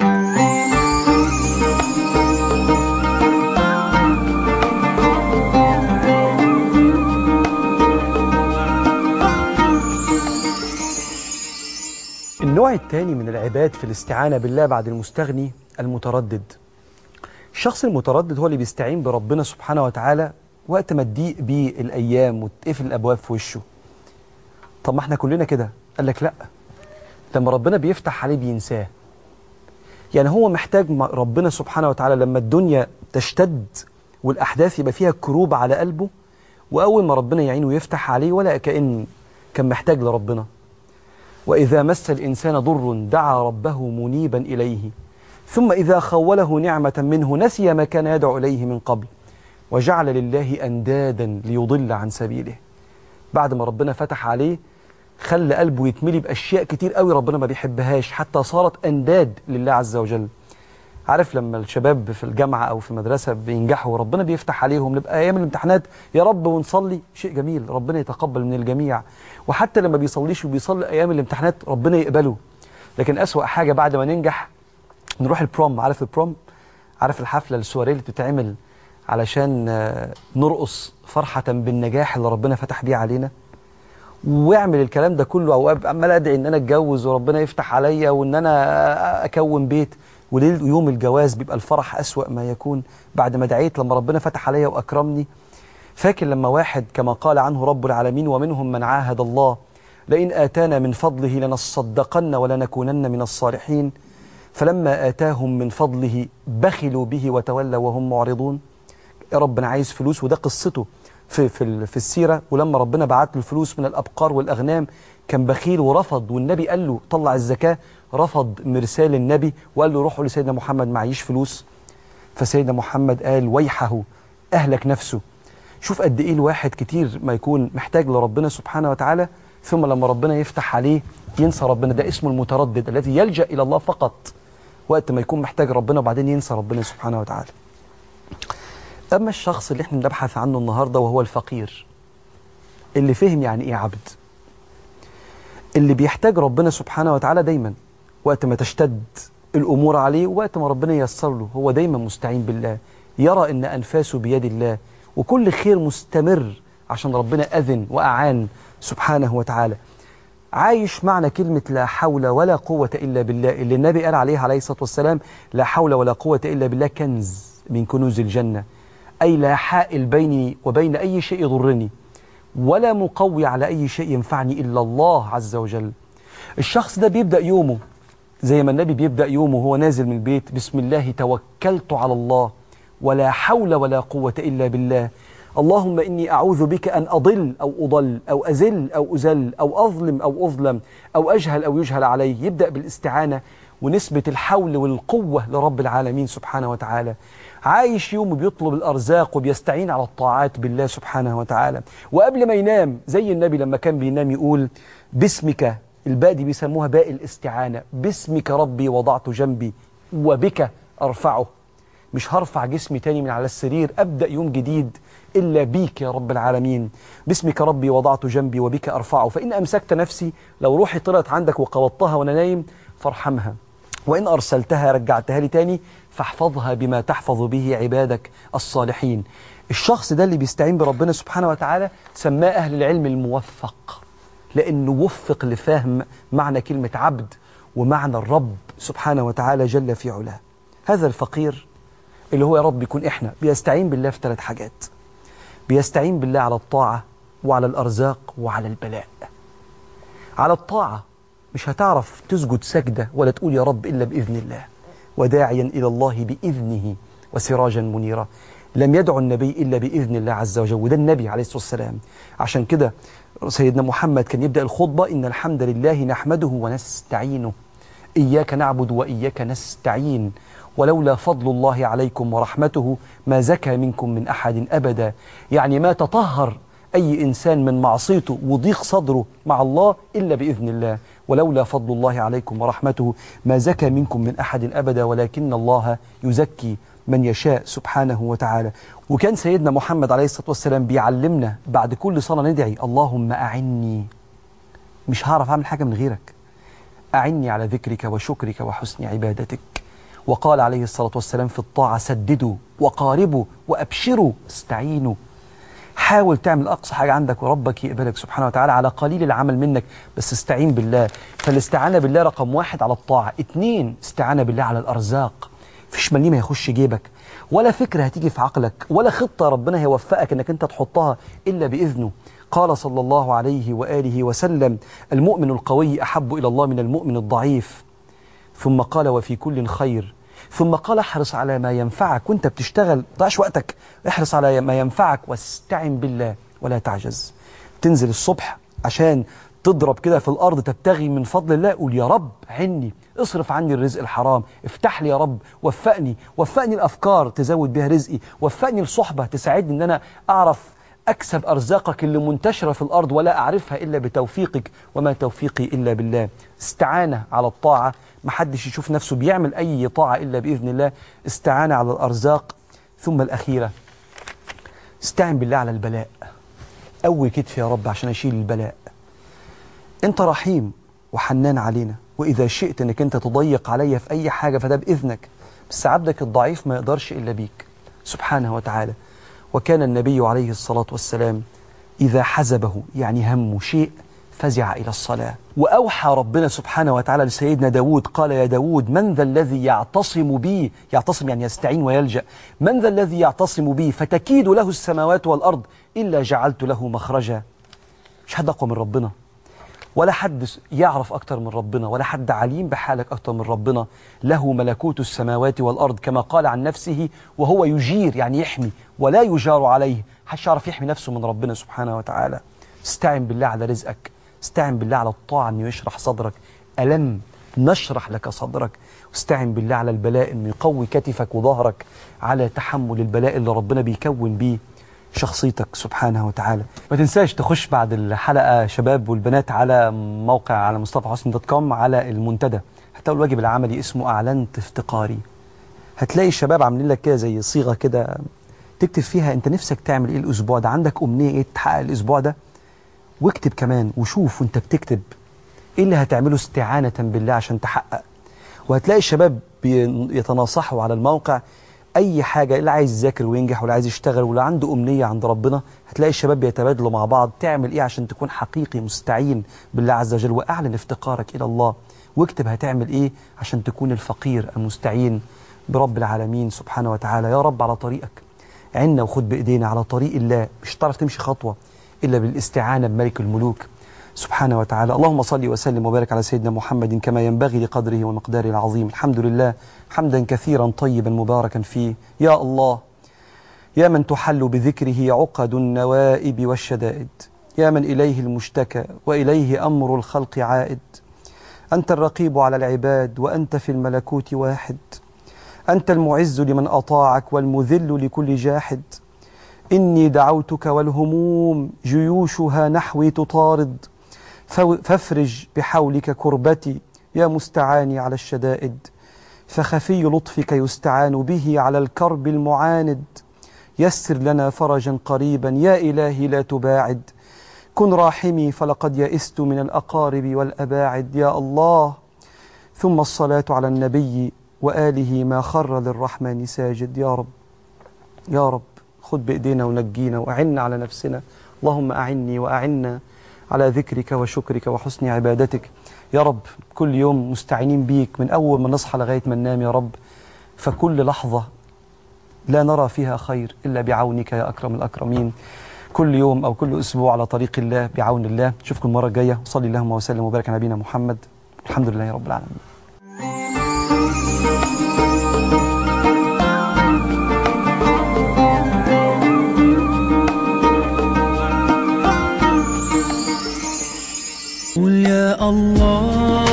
النوع الثاني من العباد في الاستعانة بالله بعد المستغني المتردد الشخص المتردد هو اللي بيستعين بربنا سبحانه وتعالى وقت ما تضيق بيه الأيام وتقفل الأبواب في وشه طب ما احنا كلنا كده قال لك لا لما ربنا بيفتح عليه بينساه يعني هو محتاج ربنا سبحانه وتعالى لما الدنيا تشتد والأحداث يبقى فيها كروب على قلبه وأول ما ربنا يعينه ويفتح عليه ولا كأن كان محتاج لربنا وإذا مس الإنسان ضر دعا ربه منيبا إليه ثم إذا خوله نعمة منه نسي ما كان يدعو إليه من قبل وجعل لله أندادا ليضل عن سبيله بعد ما ربنا فتح عليه خلى قلبه يتملي بأشياء كتير قوي ربنا ما بيحبهاش حتى صارت أنداد لله عز وجل عارف لما الشباب في الجامعة أو في مدرسة بينجحوا وربنا بيفتح عليهم نبقى أيام الامتحانات يا رب ونصلي شيء جميل ربنا يتقبل من الجميع وحتى لما بيصليش وبيصلي أيام الامتحانات ربنا يقبله لكن أسوأ حاجة بعد ما ننجح نروح البروم عارف البروم عارف الحفلة السواريه اللي بتتعمل علشان نرقص فرحة بالنجاح اللي ربنا فتح بيه علينا واعمل الكلام ده كله او عمال ادعي ان انا اتجوز وربنا يفتح عليا وان انا اكون بيت وليل يوم الجواز بيبقى الفرح أسوأ ما يكون بعد ما دعيت لما ربنا فتح عليا وأكرمني فاكر لما واحد كما قال عنه رب العالمين ومنهم من عاهد الله لئن آتانا من فضله لنصدقن ولنكونن من الصالحين فلما آتاهم من فضله بخلوا به وتولوا وهم معرضون يا رب أنا عايز فلوس وده قصته في, في, في السيرة ولما ربنا بعت له الفلوس من الأبقار والأغنام كان بخيل ورفض والنبي قال له طلع الزكاة رفض مرسال النبي وقال له روحوا لسيدنا محمد معيش فلوس فسيدنا محمد قال ويحه أهلك نفسه شوف قد إيه الواحد كتير ما يكون محتاج لربنا سبحانه وتعالى ثم لما ربنا يفتح عليه ينسى ربنا ده اسمه المتردد الذي يلجأ إلى الله فقط وقت ما يكون محتاج ربنا وبعدين ينسى ربنا سبحانه وتعالى أما الشخص اللي احنا بنبحث عنه النهاردة وهو الفقير اللي فهم يعني إيه عبد اللي بيحتاج ربنا سبحانه وتعالى دايما وقت ما تشتد الأمور عليه وقت ما ربنا ييسر له هو دايما مستعين بالله يرى أن أنفاسه بيد الله وكل خير مستمر عشان ربنا أذن وأعان سبحانه وتعالى عايش معنى كلمة لا حول ولا قوة إلا بالله اللي النبي قال عليها عليه الصلاة والسلام لا حول ولا قوة إلا بالله كنز من كنوز الجنة أي لا حائل بيني وبين أي شيء يضرني ولا مقوي على أي شيء ينفعني إلا الله عز وجل الشخص ده بيبدأ يومه زي ما النبي بيبدأ يومه وهو نازل من البيت بسم الله توكلت على الله ولا حول ولا قوة إلا بالله اللهم إني أعوذ بك أن أضل أو أضل أو أزل أو أزل أو أظلم أو أظلم أو أجهل أو يجهل علي يبدأ بالاستعانة ونسبة الحول والقوة لرب العالمين سبحانه وتعالى عايش يوم بيطلب الأرزاق وبيستعين على الطاعات بالله سبحانه وتعالى وقبل ما ينام زي النبي لما كان بينام يقول باسمك الباء دي بيسموها باء الاستعانة باسمك ربي وضعت جنبي وبك أرفعه مش هرفع جسمي تاني من على السرير أبدأ يوم جديد إلا بيك يا رب العالمين باسمك ربي وضعت جنبي وبك أرفعه فإن أمسكت نفسي لو روحي طلعت عندك وقبضتها وأنا نايم فارحمها وإن أرسلتها رجعتها لي تاني فاحفظها بما تحفظ به عبادك الصالحين الشخص ده اللي بيستعين بربنا سبحانه وتعالى سماه أهل العلم الموفق لأنه وفق لفهم معنى كلمة عبد ومعنى الرب سبحانه وتعالى جل في علاه هذا الفقير اللي هو يا رب يكون إحنا بيستعين بالله في ثلاث حاجات بيستعين بالله على الطاعة وعلى الأرزاق وعلى البلاء على الطاعة مش هتعرف تسجد سجدة ولا تقول يا رب إلا بإذن الله وداعيا إلى الله بإذنه وسراجا منيرا لم يدعو النبي إلا بإذن الله عز وجل وده النبي عليه الصلاة والسلام عشان كده سيدنا محمد كان يبدأ الخطبة إن الحمد لله نحمده ونستعينه إياك نعبد وإياك نستعين ولولا فضل الله عليكم ورحمته ما زكى منكم من أحد أبدا يعني ما تطهر أي إنسان من معصيته وضيق صدره مع الله إلا بإذن الله ولولا فضل الله عليكم ورحمته ما زكى منكم من أحد أبدا ولكن الله يزكي من يشاء سبحانه وتعالى وكان سيدنا محمد عليه الصلاة والسلام بيعلمنا بعد كل صلاة ندعي اللهم أعني مش هعرف أعمل حاجة من غيرك أعني على ذكرك وشكرك وحسن عبادتك وقال عليه الصلاة والسلام في الطاعة سددوا وقاربوا وأبشروا استعينوا حاول تعمل أقصى حاجة عندك وربك يقبلك سبحانه وتعالى على قليل العمل منك بس استعين بالله فالاستعانة بالله رقم واحد على الطاعة اتنين استعانة بالله على الأرزاق فيش مليم هيخش جيبك ولا فكرة هتيجي في عقلك ولا خطة ربنا هيوفقك انك انت تحطها إلا بإذنه قال صلى الله عليه وآله وسلم المؤمن القوي أحب إلى الله من المؤمن الضعيف ثم قال وفي كل خير ثم قال احرص على ما ينفعك وانت بتشتغل ضيعش وقتك احرص على ما ينفعك واستعن بالله ولا تعجز تنزل الصبح عشان تضرب كده في الأرض تبتغي من فضل الله قول يا رب عني اصرف عني الرزق الحرام افتح لي يا رب وفقني وفقني الأفكار تزود بها رزقي وفقني الصحبة تساعدني ان انا اعرف أكسب أرزاقك اللي منتشرة في الأرض ولا أعرفها إلا بتوفيقك وما توفيقي إلا بالله استعانة على الطاعة محدش يشوف نفسه بيعمل أي طاعة إلا بإذن الله استعانة على الأرزاق ثم الأخيرة استعن بالله على البلاء قوي كتفي يا رب عشان أشيل البلاء أنت رحيم وحنان علينا وإذا شئت أنك أنت تضيق عليا في أي حاجة فده بإذنك بس عبدك الضعيف ما يقدرش إلا بيك سبحانه وتعالى وكان النبي عليه الصلاة والسلام إذا حزبه يعني همه شيء فزع إلى الصلاة وأوحى ربنا سبحانه وتعالى لسيدنا داود قال يا داود من ذا الذي يعتصم بي يعتصم يعني يستعين ويلجأ من ذا الذي يعتصم بي فتكيد له السماوات والأرض إلا جعلت له مخرجا مش حد أقوى من ربنا ولا حد يعرف أكتر من ربنا ولا حد عليم بحالك أكتر من ربنا له ملكوت السماوات والأرض كما قال عن نفسه وهو يجير يعني يحمي ولا يجار عليه حدش يعرف يحمي نفسه من ربنا سبحانه وتعالى استعن بالله على رزقك استعن بالله على الطاعة أنه يشرح صدرك ألم نشرح لك صدرك واستعن بالله على البلاء أنه يقوي كتفك وظهرك على تحمل البلاء اللي ربنا بيكون بيه شخصيتك سبحانه وتعالى ما تنساش تخش بعد الحلقة شباب والبنات على موقع على مصطفى حسن دوت كوم على المنتدى هتلاقوا الواجب العملي اسمه أعلنت افتقاري هتلاقي الشباب عاملين لك كده زي صيغة كده تكتب فيها انت نفسك تعمل ايه الاسبوع ده عندك امنية ايه تحقق الاسبوع ده واكتب كمان وشوف وانت بتكتب ايه اللي هتعمله استعانة بالله عشان تحقق وهتلاقي الشباب يتناصحوا على الموقع اي حاجه اللي عايز يذاكر وينجح واللي عايز يشتغل واللي عنده امنيه عند ربنا هتلاقي الشباب بيتبادلوا مع بعض تعمل ايه عشان تكون حقيقي مستعين بالله عز وجل واعلن افتقارك الى الله واكتب هتعمل ايه عشان تكون الفقير المستعين برب العالمين سبحانه وتعالى يا رب على طريقك عنا وخد بايدينا على طريق الله مش هتعرف تمشي خطوه الا بالاستعانه بملك الملوك سبحانه وتعالى اللهم صل وسلم وبارك على سيدنا محمد كما ينبغي لقدره ومقداره العظيم الحمد لله حمدا كثيرا طيبا مباركا فيه يا الله يا من تحل بذكره عقد النوائب والشدائد يا من إليه المشتكى وإليه أمر الخلق عائد أنت الرقيب على العباد وأنت في الملكوت واحد أنت المعز لمن أطاعك والمذل لكل جاحد إني دعوتك والهموم جيوشها نحوي تطارد فو- فافرج بحولك كربتي يا مستعاني على الشدائد فخفي لطفك يستعان به على الكرب المعاند يسر لنا فرجا قريبا يا إلهي لا تباعد كن راحمي فلقد يئست من الأقارب والأباعد يا الله ثم الصلاة على النبي وآله ما خر للرحمن ساجد يا رب يا رب خد بإيدينا ونجينا وأعنا على نفسنا اللهم أعني وأعنا على ذكرك وشكرك وحسن عبادتك يا رب كل يوم مستعينين بيك من أول ما نصحى لغاية ما ننام يا رب فكل لحظة لا نرى فيها خير إلا بعونك يا أكرم الأكرمين كل يوم أو كل أسبوع على طريق الله بعون الله نشوفكم المرة الجاية صلي اللهم وسلم وبارك على نبينا محمد الحمد لله رب العالمين قول يا الله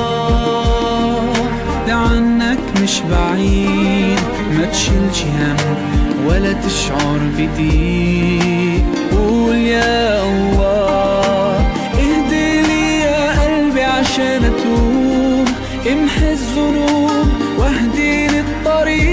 ده عنك مش بعيد ما تشيلش هم ولا تشعر بضيق قول يا الله اهدي لي يا قلبي عشان اتوب امحي الذنوب واهدي للطريق